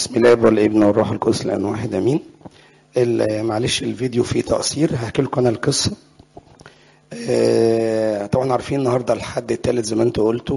بسم الله والابن والروح القدس لان واحد امين ال- معلش الفيديو فيه تقصير هحكي لكم انا القصه آه، طبعا عارفين النهارده الحد الثالث زي ما انتوا قلتوا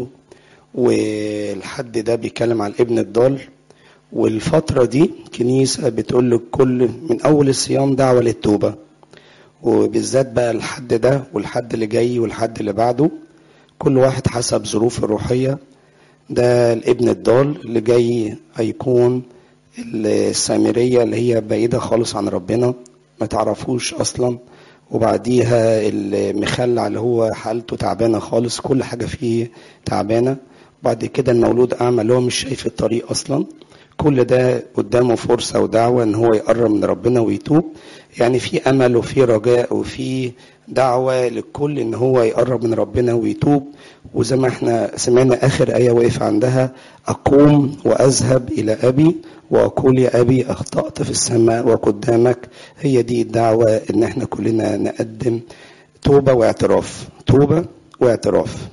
والحد ده بيتكلم عن الابن الضال والفتره دي كنيسه بتقول للكل من اول الصيام دعوه للتوبه وبالذات بقى الحد ده والحد اللي جاي والحد اللي بعده كل واحد حسب ظروفه الروحيه ده الابن الضال اللي جاي هيكون السامرية اللي هي بعيدة خالص عن ربنا ما تعرفوش أصلا وبعديها المخلع اللي هو حالته تعبانة خالص كل حاجة فيه تعبانة بعد كده المولود أعمى اللي هو مش شايف الطريق أصلا كل ده قدامه فرصة ودعوة إن هو يقرب من ربنا ويتوب يعني في أمل وفي رجاء وفي دعوة للكل إن هو يقرب من ربنا ويتوب وزي ما احنا سمعنا آخر آية وقف عندها أقوم وأذهب إلى أبي وأقول يا أبي أخطأت في السماء وقدامك هي دي الدعوة إن احنا كلنا نقدم توبة واعتراف توبة واعتراف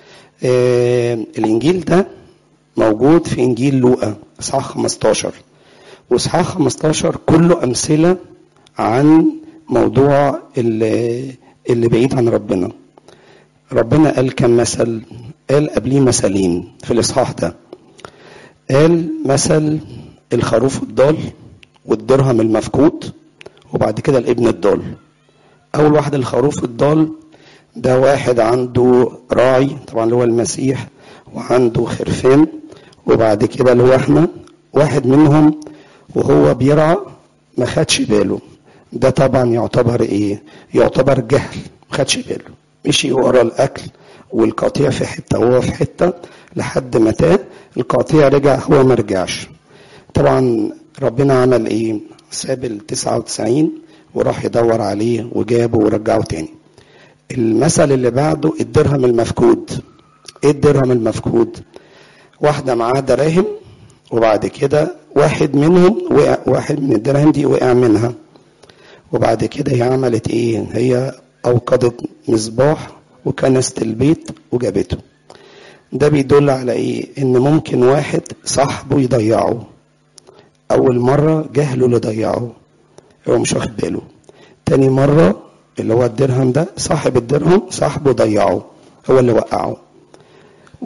آه الإنجيل ده موجود في إنجيل لوقا إصحاح 15 وإصحاح 15 كله أمثلة عن موضوع اللي, اللي بعيد عن ربنا ربنا قال كم مثل قال قبليه مثلين في الإصحاح ده قال مثل الخروف الضال والدرهم المفقود وبعد كده الابن الضال أول واحد الخروف الضال ده واحد عنده راعي طبعا اللي هو المسيح وعنده خرفان وبعد كده اللي هو احنا واحد منهم وهو بيرعى ما خدش باله ده طبعا يعتبر ايه يعتبر جهل ما خدش باله مشي ورا الاكل والقطيع في حته وهو في حته لحد ما تاه القطيع رجع هو ما رجعش طبعا ربنا عمل ايه ساب ال 99 وراح يدور عليه وجابه ورجعه تاني المثل اللي بعده الدرهم المفقود ايه الدرهم المفقود واحدة معاه دراهم وبعد كده واحد منهم وقع واحد من الدراهم دي وقع منها وبعد كده هي عملت ايه هي اوقدت مصباح وكنست البيت وجابته ده بيدل على ايه ان ممكن واحد صاحبه يضيعه اول مرة جهله اللي ضيعه هو مش واخد باله تاني مرة اللي هو الدرهم ده صاحب الدرهم صاحبه ضيعه هو اللي وقعه و...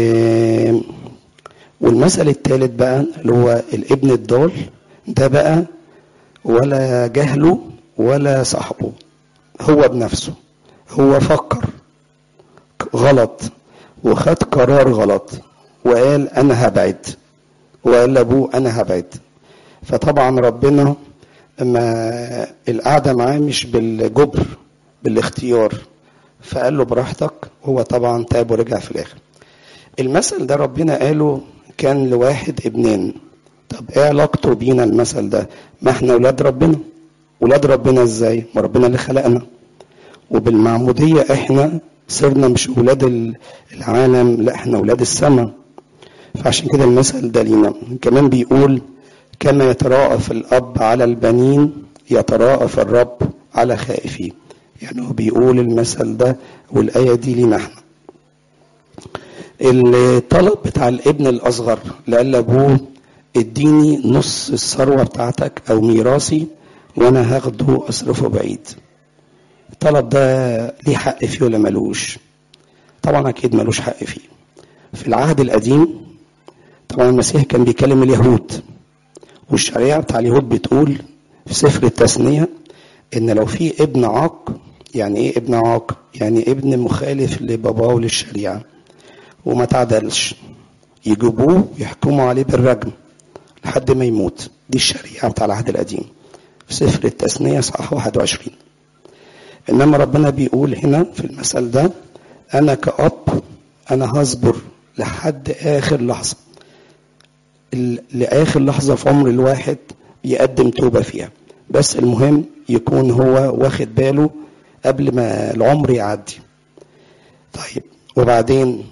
والمثل الثالث بقى اللي هو الابن الضال ده بقى ولا جهله ولا صاحبه هو بنفسه هو فكر غلط وخد قرار غلط وقال انا هبعد وقال لابوه انا هبعد فطبعا ربنا ما القعده معاه مش بالجبر بالاختيار فقال له براحتك هو طبعا تاب ورجع في الاخر المثل ده ربنا قاله كان لواحد ابنين طب ايه علاقته بينا المثل ده ما احنا ولاد ربنا ولاد ربنا ازاي ما ربنا اللي خلقنا وبالمعمودية احنا صرنا مش ولاد العالم لا احنا ولاد السماء فعشان كده المثل ده لينا كمان بيقول كما يتراءف الاب على البنين يتراءف الرب على خائفيه يعني هو بيقول المثل ده والآية دي لينا احنا الطلب بتاع الابن الأصغر اللي قال لأبوه اديني نص الثروة بتاعتك أو ميراثي وأنا هاخده أصرفه بعيد الطلب ده ليه حق فيه ولا ملوش طبعا أكيد ملوش حق فيه في العهد القديم طبعا المسيح كان بيكلم اليهود والشريعة بتاع اليهود بتقول في سفر التثنية إن لو في ابن عاق يعني إيه ابن عاق؟ يعني ابن مخالف لباباه وللشريعة وما تعدلش يجيبوه ويحكموا عليه بالرجم لحد ما يموت دي الشريعة بتاع العهد القديم في سفر التثنية صح 21 إنما ربنا بيقول هنا في المثل ده أنا كأب أنا هصبر لحد آخر لحظة لآخر لحظة في عمر الواحد يقدم توبة فيها بس المهم يكون هو واخد باله قبل ما العمر يعدي طيب وبعدين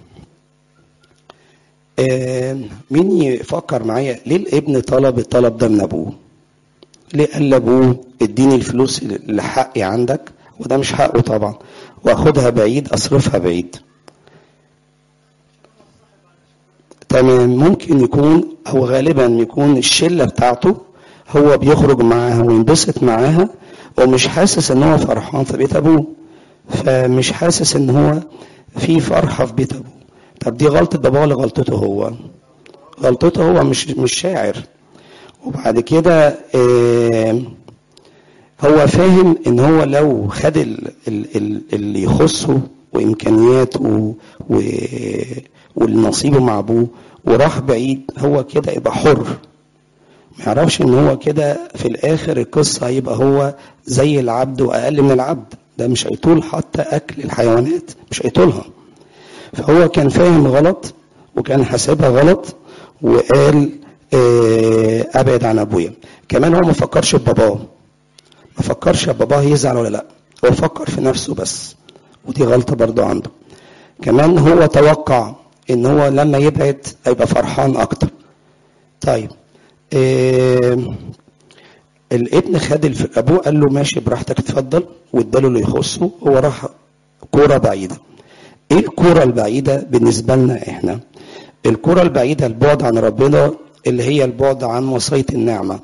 آه مين يفكر معايا ليه الابن طلب الطلب ده من ابوه ليه قال لابوه اديني الفلوس اللي حقي عندك وده مش حقه طبعا واخدها بعيد اصرفها بعيد تمام ممكن يكون او غالبا يكون الشله بتاعته هو بيخرج معاها وينبسط معاها ومش حاسس ان هو فرحان في بيت ابوه فمش حاسس ان هو في فرحه في بيت ابوه طب دي غلطه باباه ولا غلطته هو غلطته هو مش مش شاعر وبعد كده آه هو فاهم ان هو لو خد ال- ال- ال- اللي يخصه وامكانياته و- والنصيب مع ابوه وراح بعيد هو كده يبقى حر ما يعرفش ان هو كده في الاخر القصه هيبقى هو زي العبد واقل من العبد ده مش هيطول حتى اكل الحيوانات مش هيطولها فهو كان فاهم غلط وكان حاسبها غلط وقال آه، ابعد عن ابويا كمان هو ما فكرش بباباه ما فكرش باباه يزعل ولا لا هو فكر في نفسه بس ودي غلطه برضو عنده كمان هو توقع ان هو لما يبعد هيبقى فرحان اكتر طيب آه الابن خد الف... ابوه قال له ماشي براحتك اتفضل واداله اللي يخصه هو راح كوره بعيده ايه الكوره البعيده بالنسبه لنا احنا الكوره البعيده البعد عن ربنا اللي هي البعد عن وصيه النعمه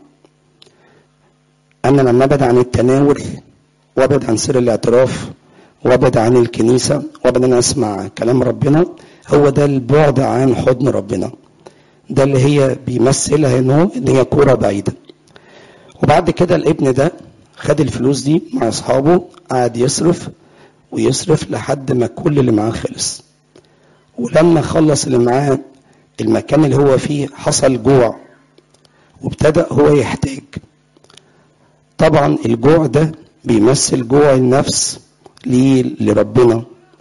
انا لما ابعد عن التناول وابعد عن سر الاعتراف وابعد عن الكنيسه وابعد ان اسمع كلام ربنا هو ده البعد عن حضن ربنا ده اللي هي بيمثلها انه ان هي كوره بعيده وبعد كده الابن ده خد الفلوس دي مع اصحابه قعد يصرف ويصرف لحد ما كل اللي معاه خلص ولما خلص اللي معاه المكان اللي هو فيه حصل جوع وابتدأ هو يحتاج طبعا الجوع ده بيمثل جوع النفس ليه لربنا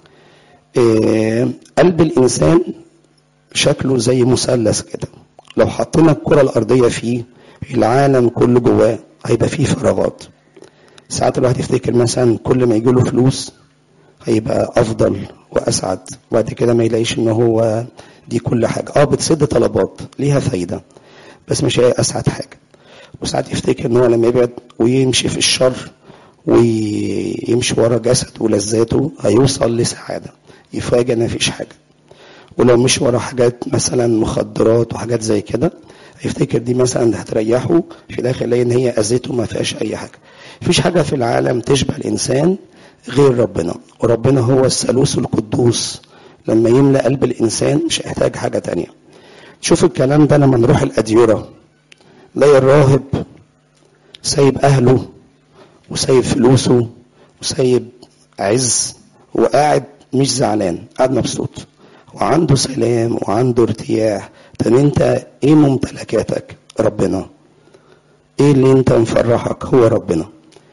آه، قلب الإنسان شكله زي مثلث كده لو حطينا الكرة الأرضية فيه العالم كله جواه هيبقى فيه فراغات ساعات الواحد يفتكر مثلا كل ما يجيله فلوس هيبقى افضل واسعد وبعد كده ما يلاقيش ان هو دي كل حاجه اه بتسد طلبات ليها فايده بس مش هي اسعد حاجه وساعات يفتكر ان هو لما يبعد ويمشي في الشر ويمشي ورا جسد ولذاته هيوصل لسعاده يفاجئ ان مفيش حاجه ولو مش ورا حاجات مثلا مخدرات وحاجات زي كده يفتكر دي مثلا هتريحه في الاخر يلاقي ان هي اذته ما فيهاش اي حاجه مفيش حاجه في العالم تشبه الانسان غير ربنا وربنا هو الثالوث القدوس لما يملأ قلب الانسان مش هيحتاج حاجه تانية شوف الكلام ده لما نروح الاديره تلاقي الراهب سايب اهله وسايب فلوسه وسايب عز وقاعد مش زعلان قاعد مبسوط وعنده سلام وعنده ارتياح طب انت ايه ممتلكاتك ربنا ايه اللي انت مفرحك هو ربنا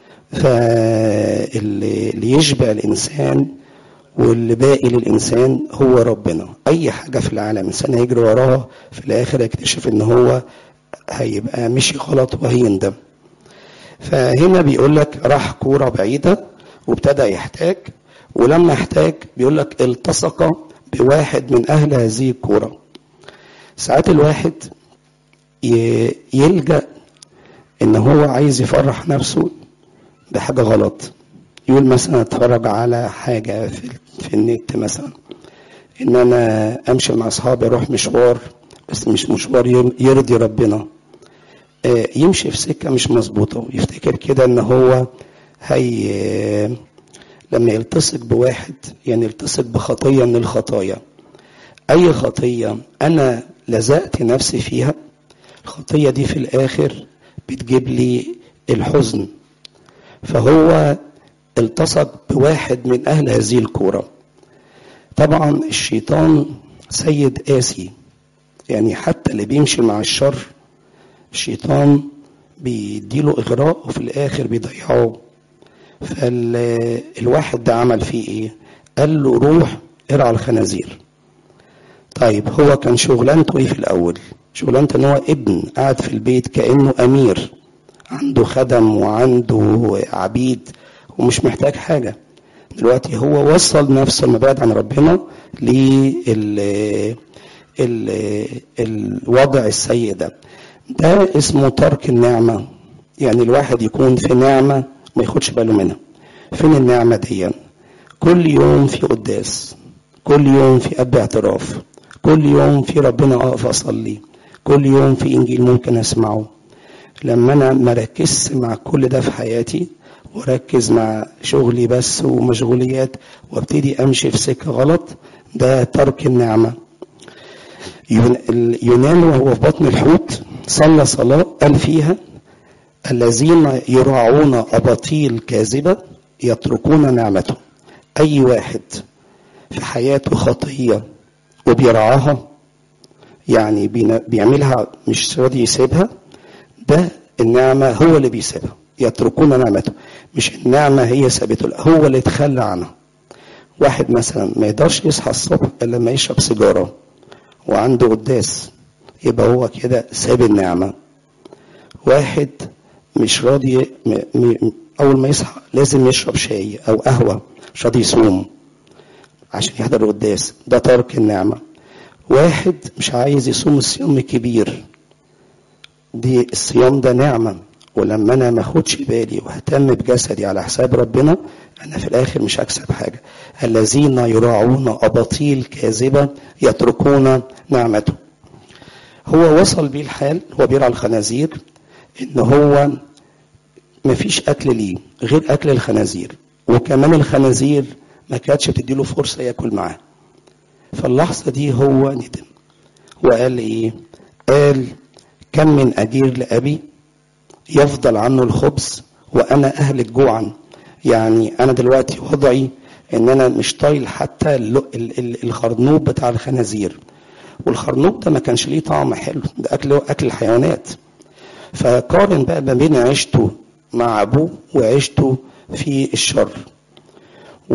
فاللي اللي يشبع الانسان واللي باقي للانسان هو ربنا اي حاجه في العالم الانسان هيجري وراها في الاخر يكتشف ان هو هيبقى مشي غلط وهيندم فهنا بيقول لك راح كوره بعيده وابتدى يحتاج ولما احتاج بيقول لك التصق بواحد من اهل هذه الكوره ساعات الواحد ي- يلجأ ان هو عايز يفرح نفسه بحاجة غلط يقول مثلا اتفرج على حاجة في, في النت مثلا ان انا امشي مع اصحابي اروح مشوار بس مش مشوار ير- يرضي ربنا آه، يمشي في سكة مش مظبوطة يفتكر كده ان هو هي لما يلتصق بواحد يعني يلتصق بخطية من الخطايا اي خطية انا لزقت نفسي فيها الخطية دي في الاخر بتجيب لي الحزن فهو التصق بواحد من اهل هذه الكوره طبعا الشيطان سيد قاسي يعني حتى اللي بيمشي مع الشر الشيطان بيديله اغراء وفي الاخر بيضيعه فالواحد ده عمل فيه ايه قال له روح ارعى الخنازير طيب هو كان شغلانته ايه في الاول شغلانته ان هو ابن قاعد في البيت كانه امير عنده خدم وعنده عبيد ومش محتاج حاجه دلوقتي هو وصل نفسه لما بعد عن ربنا لل ال- الوضع السيء ده ده اسمه ترك النعمة يعني الواحد يكون في نعمة ما ياخدش باله منها فين النعمة دي كل يوم في قداس كل يوم في أب اعتراف كل يوم في ربنا أقف أصلي كل يوم في انجيل ممكن اسمعه لما انا مركزش مع كل ده في حياتي وركز مع شغلي بس ومشغوليات وابتدي امشي في سكه غلط ده ترك النعمه يونان وهو في بطن الحوت صلى صلاه قال فيها الذين يراعون اباطيل كاذبه يتركون نعمته اي واحد في حياته خطيه وبيرعاها يعني بيعملها مش راضي يسيبها ده النعمة هو اللي بيسيبها يتركون نعمته مش النعمة هي سابته لا هو اللي يتخلى عنها واحد مثلا ما يقدرش يصحى الصبح الا لما يشرب سيجارة وعنده قداس يبقى هو كده ساب النعمة واحد مش راضي م... م... اول ما يصحى لازم يشرب شاي او قهوة مش راضي يصوم عشان يحضر القداس ده ترك النعمة واحد مش عايز يصوم الصيام الكبير دي الصيام ده نعمة ولما انا ما اخدش بالي واهتم بجسدي على حساب ربنا انا في الاخر مش هكسب حاجة الذين يراعون اباطيل كاذبة يتركون نعمته هو وصل بيه الحال هو بيرعى الخنازير ان هو مفيش اكل ليه غير اكل الخنازير وكمان الخنازير ما كانتش بتديله فرصة ياكل معاه فاللحظة دي هو ندم وقال ايه قال كم من أجير لأبي يفضل عنه الخبز وأنا أهلك جوعا يعني أنا دلوقتي وضعي إن أنا مش طايل حتى الخرنوب بتاع الخنازير والخرنوب ده ما كانش ليه طعم حلو ده أكل أكل الحيوانات فقارن بقى ما بين عيشته مع أبوه وعيشته في الشر و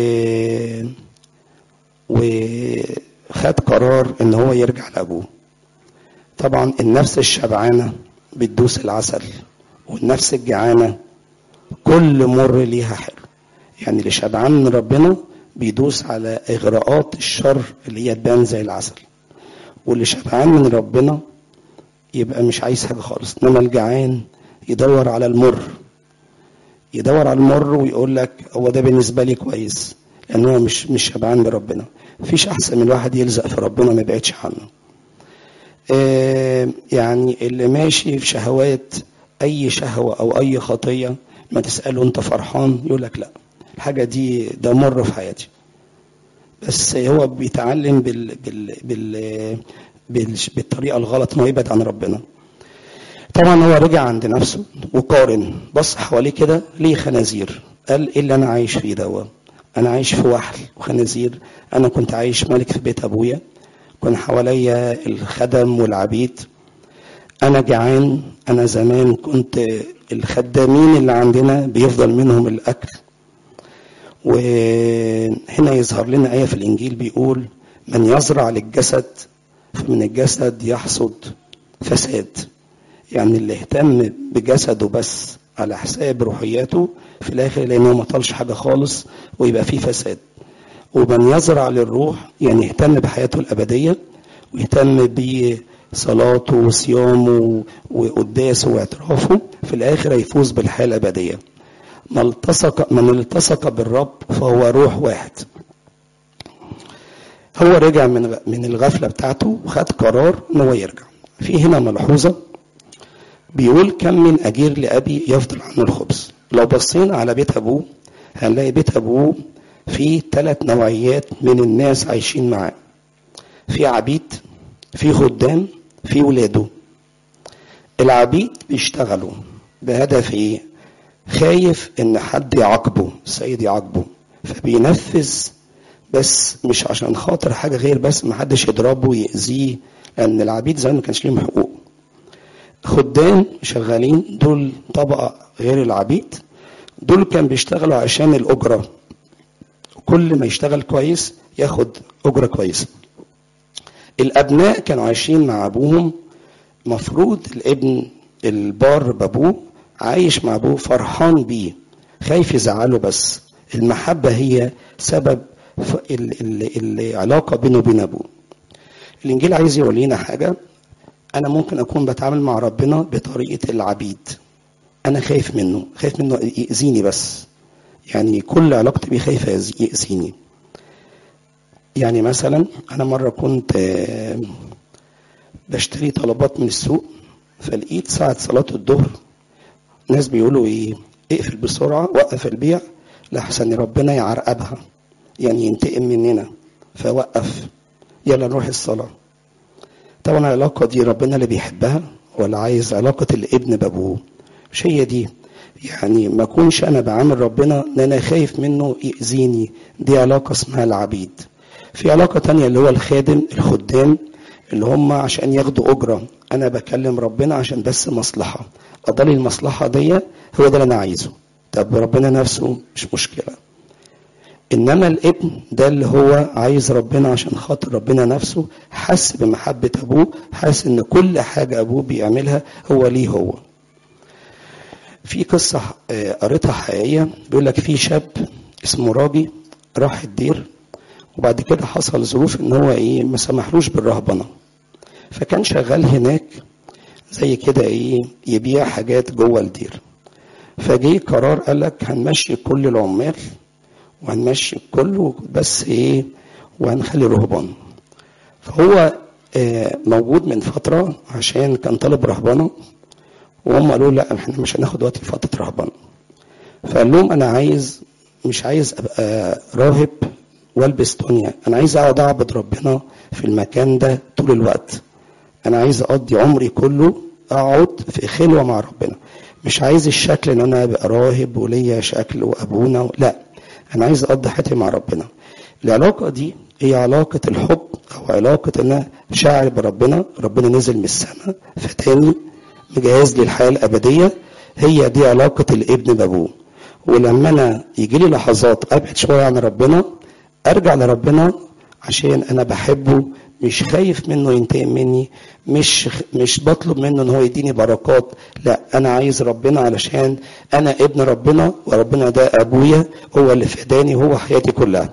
وخد قرار ان هو يرجع لابوه طبعا النفس الشبعانة بتدوس العسل والنفس الجعانة كل مر ليها حلو يعني اللي شبعان من ربنا بيدوس على إغراءات الشر اللي هي تبان زي العسل واللي شبعان من ربنا يبقى مش عايز حاجة خالص إنما الجعان يدور على المر يدور على المر ويقول لك هو ده بالنسبة لي كويس لأن هو مش مش شبعان بربنا مفيش أحسن من واحد يلزق في ربنا ما يبعدش عنه يعني اللي ماشي في شهوات اي شهوه او اي خطيه ما تساله انت فرحان يقول لك لا الحاجه دي ده مر في حياتي بس هو بيتعلم بال بال بال, بال بالطريقه الغلط انه يبعد عن ربنا طبعا هو رجع عند نفسه وقارن بص حواليه كده ليه خنازير قال ايه اللي انا عايش فيه دوت انا عايش في وحل وخنازير انا كنت عايش ملك في بيت ابويا كان حواليا الخدم والعبيد انا جعان انا زمان كنت الخدامين اللي عندنا بيفضل منهم الاكل وهنا يظهر لنا ايه في الانجيل بيقول من يزرع للجسد فمن الجسد يحصد فساد يعني اللي اهتم بجسده بس على حساب روحياته في الاخر لانه ما طالش حاجه خالص ويبقى فيه فساد ومن يزرع للروح يعني يهتم بحياته الأبدية ويهتم بصلاته وصيامه وقداسه واعترافه في الآخر هيفوز بالحياة الأبدية من التصق من التصق بالرب فهو روح واحد هو رجع من من الغفلة بتاعته وخد قرار ان هو يرجع في هنا ملحوظة بيقول كم من أجير لأبي يفضل عنه الخبز لو بصينا على بيت أبوه هنلاقي بيت أبوه في ثلاث نوعيات من الناس عايشين معاه في عبيد في خدام في ولاده العبيد بيشتغلوا بهدف ايه خايف ان حد يعاقبه السيد يعاقبه فبينفذ بس مش عشان خاطر حاجه غير بس ما حدش يضربه ويأذيه لان العبيد زمان ما كانش ليهم حقوق خدام شغالين دول طبقه غير العبيد دول كان بيشتغلوا عشان الاجره كل ما يشتغل كويس ياخد أجرة كويسة الأبناء كانوا عايشين مع أبوهم مفروض الابن البار بابوه عايش مع أبوه فرحان بيه خايف يزعله بس المحبة هي سبب العلاقة بينه وبين أبوه الإنجيل عايز يورينا حاجة أنا ممكن أكون بتعامل مع ربنا بطريقة العبيد أنا خايف منه خايف منه يأذيني بس يعني كل علاقتي بيه خايف يأذيني يعني مثلا أنا مرة كنت بشتري طلبات من السوق فلقيت ساعة صلاة الظهر ناس بيقولوا ايه اقفل بسرعة وقف البيع لحسن ربنا يعرقبها يعني ينتقم مننا فوقف يلا نروح الصلاة طبعا العلاقة دي ربنا اللي بيحبها ولا عايز علاقة الابن بابوه مش هي دي يعني ما اكونش انا بعامل ربنا ان انا خايف منه يأذيني دي علاقة اسمها العبيد في علاقة تانية اللي هو الخادم الخدام اللي هم عشان ياخدوا أجرة أنا بكلم ربنا عشان بس مصلحة أضل المصلحة دي هو ده اللي أنا عايزه طب ربنا نفسه مش مشكلة إنما الابن ده اللي هو عايز ربنا عشان خاطر ربنا نفسه حس بمحبة أبوه حس إن كل حاجة أبوه بيعملها هو ليه هو في قصة قريتها حقيقية بيقول لك في شاب اسمه راجي راح الدير وبعد كده حصل ظروف ان هو ايه ما سمحلوش بالرهبنه فكان شغال هناك زي كده ايه يبيع حاجات جوه الدير فجه قرار قال لك هنمشي كل العمال وهنمشي الكل بس ايه وهنخلي رهبان فهو آه موجود من فتره عشان كان طالب رهبنه وهم قالوا لا احنا مش هناخد وقت فتره رهبنه فقال لهم انا عايز مش عايز ابقى راهب والبس دنيا انا عايز اقعد اعبد ربنا في المكان ده طول الوقت انا عايز اقضي عمري كله اقعد في خلوه مع ربنا مش عايز الشكل ان انا ابقى راهب وليا شكل وابونا لا انا عايز اقضي حياتي مع ربنا العلاقه دي هي علاقه الحب او علاقه ان انا شاعر بربنا ربنا نزل من السماء فتاني مجهز لي الحياه الابديه هي دي علاقه الابن بابوه ولما انا يجي لي لحظات ابعد شويه عن ربنا ارجع لربنا عشان انا بحبه مش خايف منه ينتقم مني مش مش بطلب منه ان هو يديني بركات لا انا عايز ربنا علشان انا ابن ربنا وربنا ده ابويا هو اللي فداني وهو حياتي كلها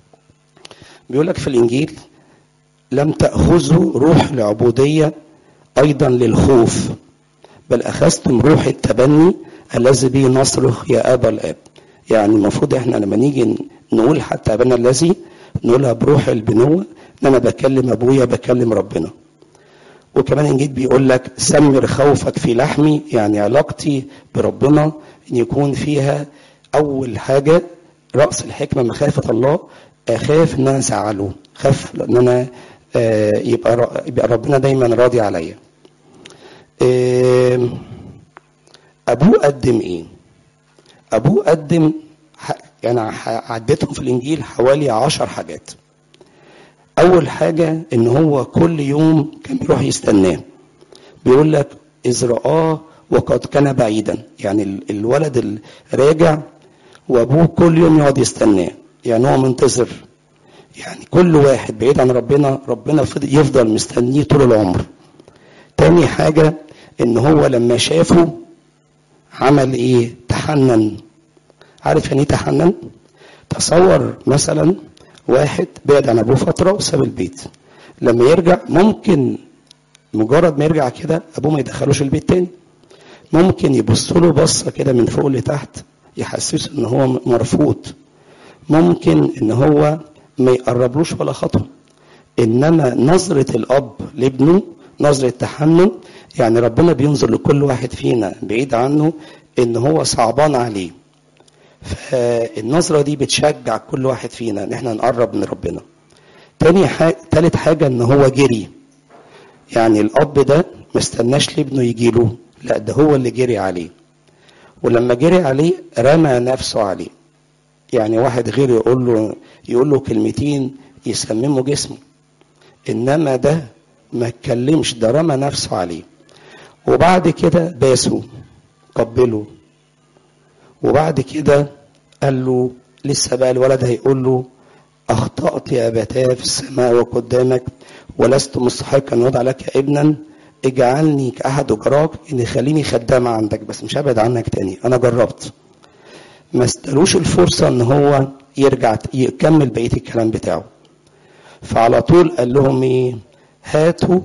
بيقول لك في الانجيل لم تاخذوا روح العبوديه ايضا للخوف بل اخذتم روح التبني الذي به نصرخ يا ابا الاب يعني المفروض احنا لما نيجي نقول حتى ابانا الذي نقولها بروح البنوه ان انا بكلم ابويا بكلم ربنا وكمان انجيل بيقول لك سمر خوفك في لحمي يعني علاقتي بربنا ان يكون فيها اول حاجه راس الحكمه مخافه الله اخاف ان انا ازعله خاف ان انا يبقى يبقى ربنا دايما راضي عليا ابوه قدم ايه ابوه قدم يعني عديتهم في الانجيل حوالي عشر حاجات اول حاجه ان هو كل يوم كان بيروح يستناه بيقول لك اذ رآه وقد كان بعيدا يعني الولد الراجع وابوه كل يوم يقعد يستناه يعني هو منتظر يعني كل واحد بعيد عن ربنا ربنا يفضل مستنيه طول العمر تاني حاجه ان هو لما شافه عمل ايه تحنن عارف يعني ايه تحنن تصور مثلا واحد بعد عن ابوه فتره وساب البيت لما يرجع ممكن مجرد ما يرجع كده ابوه ما يدخلوش البيت تاني ممكن يبص له بصه كده من فوق لتحت يحسسه ان هو مرفوض ممكن ان هو ما يقربلوش ولا خطوه انما نظره الاب لابنه نظره تحنن يعني ربنا بينظر لكل واحد فينا بعيد عنه ان هو صعبان عليه فالنظرة دي بتشجع كل واحد فينا ان احنا نقرب من ربنا تاني حاجة تالت حاجة ان هو جري يعني الاب ده ما استناش لابنه يجي له لا ده هو اللي جري عليه ولما جري عليه رمى نفسه عليه يعني واحد غير يقول له يقول له كلمتين يسمموا جسمه انما ده ما اتكلمش ده رمى نفسه عليه وبعد كده باسه قبله وبعد كده قال له لسه بقى الولد هيقول له اخطات يا ابتاه في السماء وقدامك ولست مستحقا ان وضع لك ابنا اجعلني كاحد اجراك ان خليني خدام عندك بس مش هبعد عنك تاني انا جربت ما استلوش الفرصه ان هو يرجع يكمل بقيه الكلام بتاعه فعلى طول قال لهم ايه هاتوا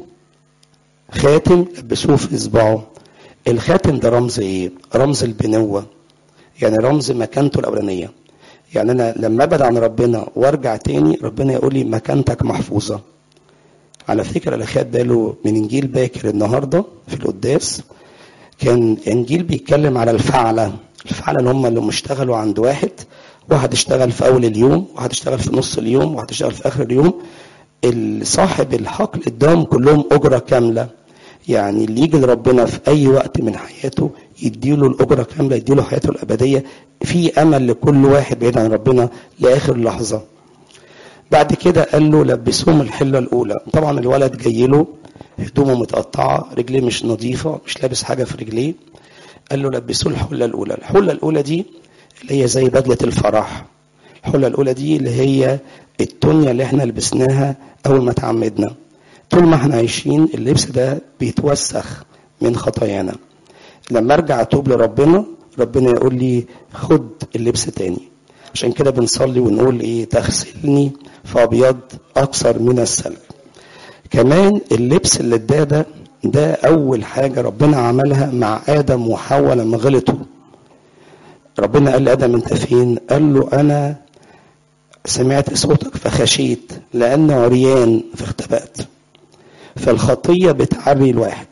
خاتم لبسوه في اصبعه الخاتم ده رمز ايه رمز البنوه يعني رمز مكانته الاولانيه يعني انا لما ابعد عن ربنا وارجع تاني ربنا يقول لي مكانتك محفوظه على فكرة اللي خد باله من إنجيل باكر النهاردة في القداس كان إنجيل بيتكلم على الفعلة الفعلة اللي هم اللي اشتغلوا عند واحد واحد اشتغل في أول اليوم واحد اشتغل في نص اليوم واحد اشتغل في آخر اليوم صاحب الحقل اداهم كلهم أجرة كاملة يعني اللي يجي لربنا في أي وقت من حياته يديله الأجرة كاملة يديله حياته الأبدية في أمل لكل واحد بعيد عن ربنا لآخر لحظة بعد كده قال له لبسوهم الحلة الأولى طبعا الولد جاي له هدومه متقطعة رجليه مش نظيفة مش لابس حاجة في رجليه قال له لبسوه الحلة الأولى الحلة الأولى دي اللي هي زي بدلة الفرح الحلة الأولى دي اللي هي التونية اللي احنا لبسناها أول ما تعمدنا طول ما احنا عايشين اللبس ده بيتوسخ من خطايانا لما ارجع اتوب لربنا ربنا يقول لي خد اللبس تاني عشان كده بنصلي ونقول ايه تغسلني فابيض اكثر من الثلج كمان اللبس اللي اداه ده ده اول حاجه ربنا عملها مع ادم وحواء لما غلطوا ربنا قال لادم انت فين قال له انا سمعت صوتك فخشيت لان عريان فاختبأت فالخطيه بتعري الواحد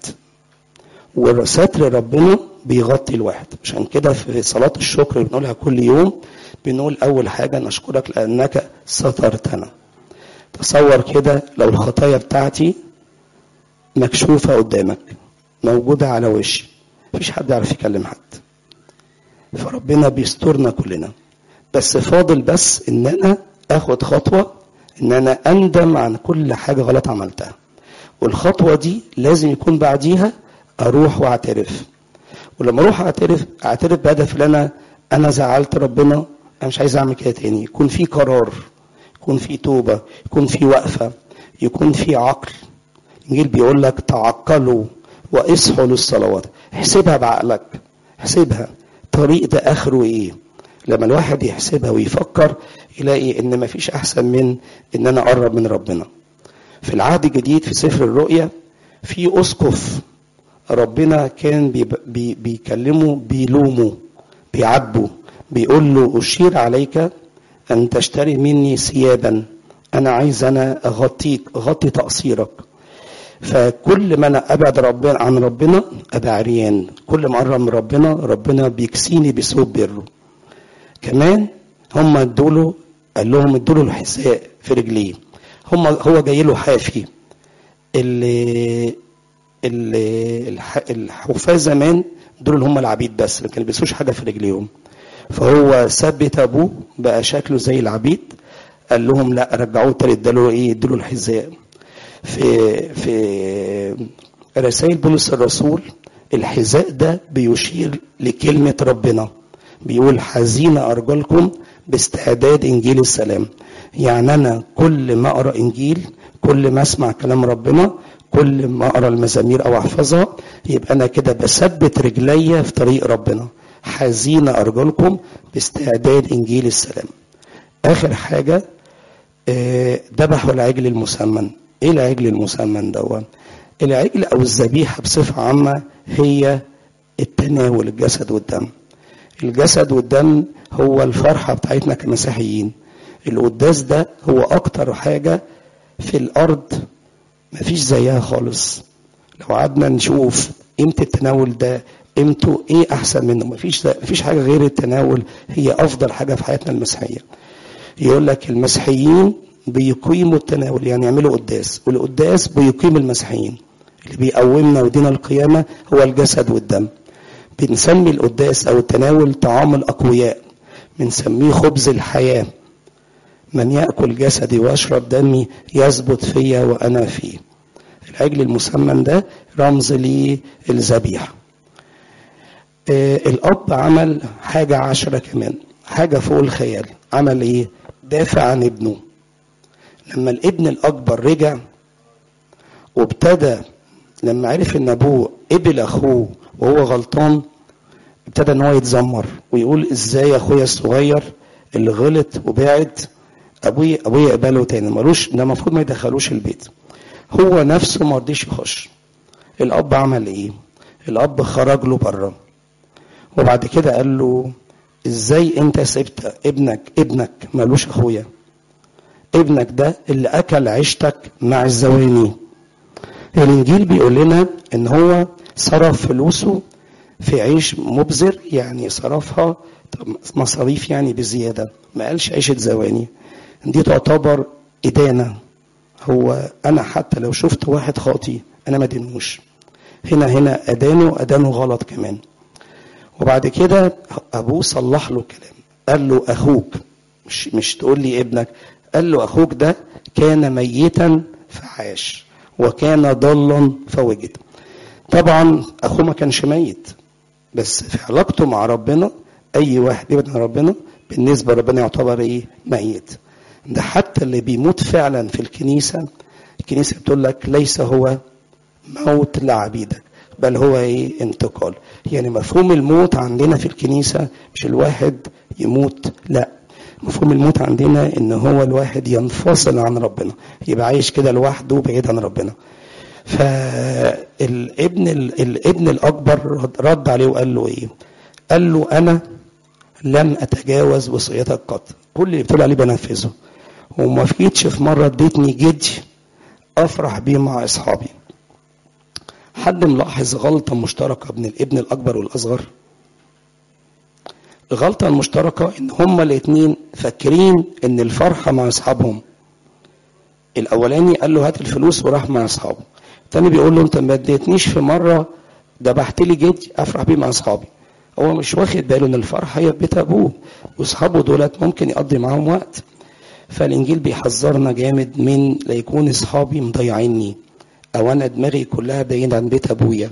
وستر ربنا بيغطي الواحد عشان كده في صلاة الشكر بنقولها كل يوم بنقول أول حاجة نشكرك لأنك سترتنا تصور كده لو الخطايا بتاعتي مكشوفة قدامك موجودة على وشي مفيش حد يعرف يكلم حد فربنا بيسترنا كلنا بس فاضل بس ان انا اخد خطوة ان انا اندم عن كل حاجة غلط عملتها والخطوة دي لازم يكون بعديها اروح واعترف ولما اروح اعترف اعترف بهدف ان انا انا زعلت ربنا انا مش عايز اعمل كده تاني يكون في قرار يكون في توبه يكون في وقفه يكون في عقل الانجيل بيقول لك تعقلوا واصحوا للصلوات احسبها بعقلك احسبها طريق ده اخره ايه لما الواحد يحسبها ويفكر يلاقي ان مفيش احسن من ان انا اقرب من ربنا في العهد الجديد في سفر الرؤيا في اسقف ربنا كان بي بي بيكلمه بيلومه بيعاتبه بيقول له أشير عليك أن تشتري مني ثيابا أنا عايز أنا أغطيك أغطي تقصيرك فكل ما أنا أبعد ربنا عن ربنا أبقى عريان كل ما أقرب من ربنا ربنا بيكسيني بثوب بره كمان هم ادوا قال لهم ادوا له الحذاء في رجليه هم هو جاي له حافي اللي الحفاة زمان دول اللي هم العبيد بس ما كانوا بيلبسوش حاجه في رجليهم فهو ثبت ابوه بقى شكله زي العبيد قال لهم لا رجعوه تاني اداله ايه اداله الحذاء في في رسائل بولس الرسول الحذاء ده بيشير لكلمه ربنا بيقول حزين ارجلكم باستعداد انجيل السلام يعني انا كل ما اقرا انجيل كل ما اسمع كلام ربنا كل ما اقرا المزامير او احفظها يبقى انا كده بثبت رجليا في طريق ربنا حزين ارجلكم باستعداد انجيل السلام اخر حاجه ذبحوا العجل المسمن ايه العجل المسمن دوت العجل او الذبيحه بصفه عامه هي التناول الجسد والدم الجسد والدم هو الفرحه بتاعتنا كمسيحيين القداس ده هو اكتر حاجه في الارض مفيش زيها خالص لو قعدنا نشوف قيمة التناول ده قيمته ايه احسن منه مفيش مفيش حاجة غير التناول هي افضل حاجة في حياتنا المسيحية يقول لك المسيحيين بيقيموا التناول يعني يعملوا قداس والقداس بيقيم المسيحيين اللي بيقومنا ودينا القيامة هو الجسد والدم بنسمي القداس او التناول طعام الاقوياء بنسميه خبز الحياه من يأكل جسدي ويشرب دمي يثبت فيا وأنا فيه العجل المسمن ده رمز للذبيحة آه الأب عمل حاجة عشرة كمان حاجة فوق الخيال عمل إيه دافع عن ابنه لما الابن الأكبر رجع وابتدى لما عرف ان ابوه قبل اخوه وهو غلطان ابتدى ان هو يتذمر ويقول ازاي اخويا الصغير اللي غلط وبعد ابويا ابويا يقبله تاني ملوش ده المفروض ما يدخلوش البيت هو نفسه ما رضيش يخش الاب عمل ايه الاب خرج له بره وبعد كده قال له ازاي انت سبت ابنك ابنك ملوش اخويا ابنك ده اللي اكل عيشتك مع الزواني الانجيل بيقول لنا ان هو صرف فلوسه في عيش مبذر يعني صرفها مصاريف يعني بزياده ما قالش عيشه زواني دي تعتبر ادانه هو انا حتى لو شفت واحد خاطي انا ما دينوش هنا هنا ادانه ادانه غلط كمان وبعد كده ابوه صلح له الكلام قال له اخوك مش مش تقول لي ابنك قال له اخوك ده كان ميتا فعاش وكان ضلا فوجد طبعا اخوه ما كانش ميت بس في علاقته مع ربنا اي واحد يبعد عن ربنا بالنسبه لربنا يعتبر ايه ميت ده حتى اللي بيموت فعلا في الكنيسه الكنيسه بتقول لك ليس هو موت لعبيدك بل هو ايه انتقال يعني مفهوم الموت عندنا في الكنيسه مش الواحد يموت لا مفهوم الموت عندنا ان هو الواحد ينفصل عن ربنا يبقى عايش كده لوحده بعيد عن ربنا فالابن الابن الاكبر رد عليه وقال له ايه قال له انا لم اتجاوز وصيتك قط كل اللي بتقول عليه بنفذه وما فيتش في مره اديتني جدي افرح بيه مع اصحابي حد ملاحظ غلطه مشتركه بين الابن الاكبر والاصغر الغلطه المشتركه ان هما الاثنين فاكرين ان الفرحه مع اصحابهم الاولاني قال له هات الفلوس وراح مع اصحابه الثاني بيقول له انت ما اديتنيش في مره ذبحت لي جدي افرح بيه مع اصحابي هو مش واخد باله ان الفرحه هي بيت ابوه واصحابه دولت ممكن يقضي معاهم وقت فالانجيل بيحذرنا جامد من لا يكون اصحابي مضيعيني او انا دماغي كلها بعيد عن بيت ابويا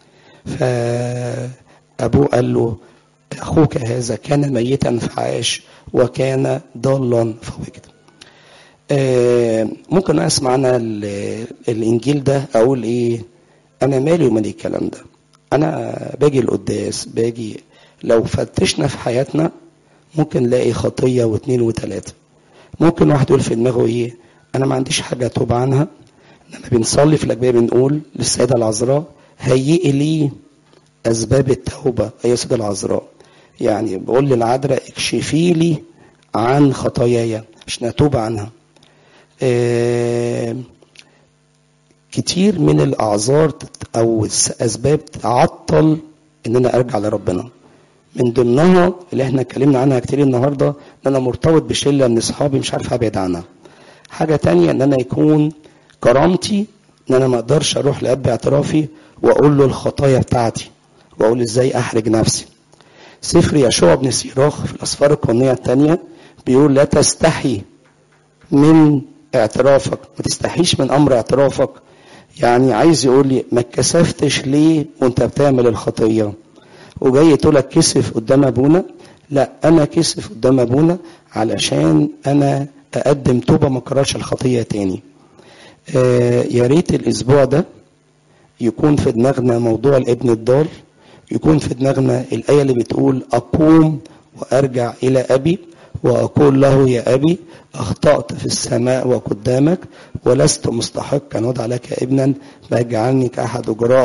فابوه قال له اخوك هذا كان ميتا فعاش وكان ضالا فوجد آه ممكن اسمع انا الانجيل ده اقول ايه انا مالي ومالي الكلام ده انا باجي القداس باجي لو فتشنا في حياتنا ممكن نلاقي خطيه واثنين وثلاثه ممكن واحد يقول في دماغه ايه انا ما عنديش حاجه اتوب عنها لما بنصلي في الاجبيه بنقول للسيده العذراء هيئي لي اسباب التوبه يا السيده العذراء يعني بقول للعذراء اكشفي لي عن خطاياي عشان اتوب عنها آه كتير من الاعذار او اسباب تعطل ان انا ارجع لربنا من ضمنها اللي احنا اتكلمنا عنها كتير النهارده ان انا مرتبط بشله من اصحابي مش عارف ابعد عنها حاجه تانية ان انا يكون كرامتي ان انا ما اقدرش اروح لاب اعترافي واقول له الخطايا بتاعتي واقول ازاي احرج نفسي سفر يشوع بن سيراخ في الاسفار القانونيه الثانيه بيقول لا تستحي من اعترافك ما تستحيش من امر اعترافك يعني عايز يقول لي ما اتكسفتش ليه وانت بتعمل الخطيه وجاي تقول لك كسف قدام ابونا لا انا كسف قدام ابونا علشان انا اقدم توبه ما اكررش الخطيه تاني آه يا ريت الاسبوع ده يكون في دماغنا موضوع الابن الضال يكون في دماغنا الايه اللي بتقول اقوم وارجع الى ابي واقول له يا ابي اخطات في السماء وقدامك ولست مستحقا ان ادعى لك ابنا فاجعلني كاحد اجراء